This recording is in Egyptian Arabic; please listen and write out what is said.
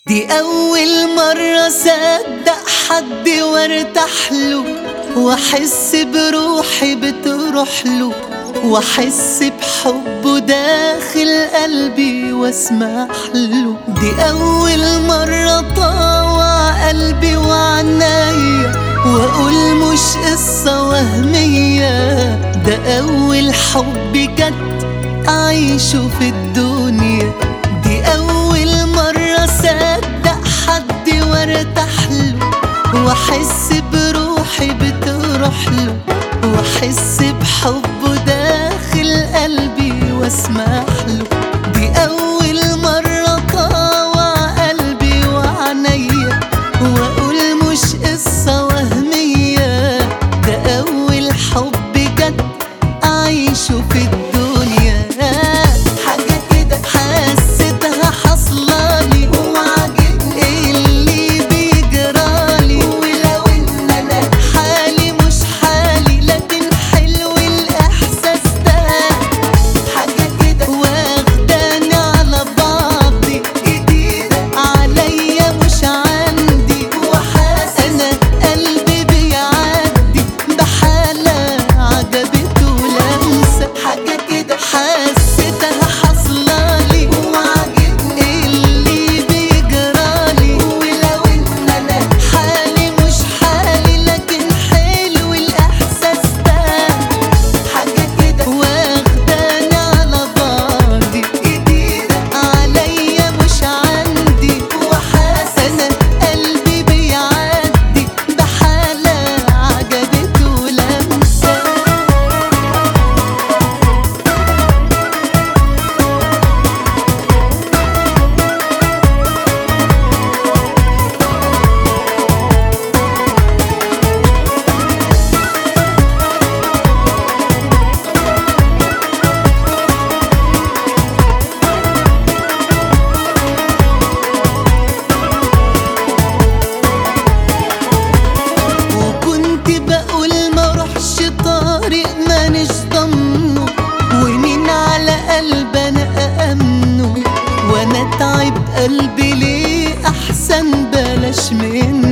دي أول مرة صدق حد وارتاح له وأحس بروحي بتروح له وأحس بحبه داخل قلبي واسمح له دي أول مرة طاوع قلبي وعنايا وأقول مش قصة وهمية ده أول حب جد أعيشه في الدنيا دي أول مرة صدق حد وارتاح له وأحس بروحي بتروح له وأحس بحبه داخل قلبي واسمح له دي أول مرة طاوع قلبي وعنيا وأقول مش قصة وهمية ده أول حب جد أعيشه في الدنيا حاجة كده حسيتها حصلالي وعاجبني اللي بيجرالي ولو إن أنا حالي مش حالي لكن حلو الإحساس ده حاجة كده واخداني على بعضي جديدة عليا مش عندي وحاسس أنا قلبي بيعدي بحالة عجبته لمسة حاجة كده حسيتها حصلالي وعاجبني اللي بيجرالي ولو إن أنا حالي مش حالي لكن حلو الإحساس ده حاجة كده واخداني على بعضي جديدة عليا مش عندي وحاسس أنا قلبي بيعدي بحالة عجبته لمسة وكنت بقول ما روحش طريق مانيش ضمنه ومين على قلب انا أأمنه وانا تعب قلبي ليه احسن بلاش منه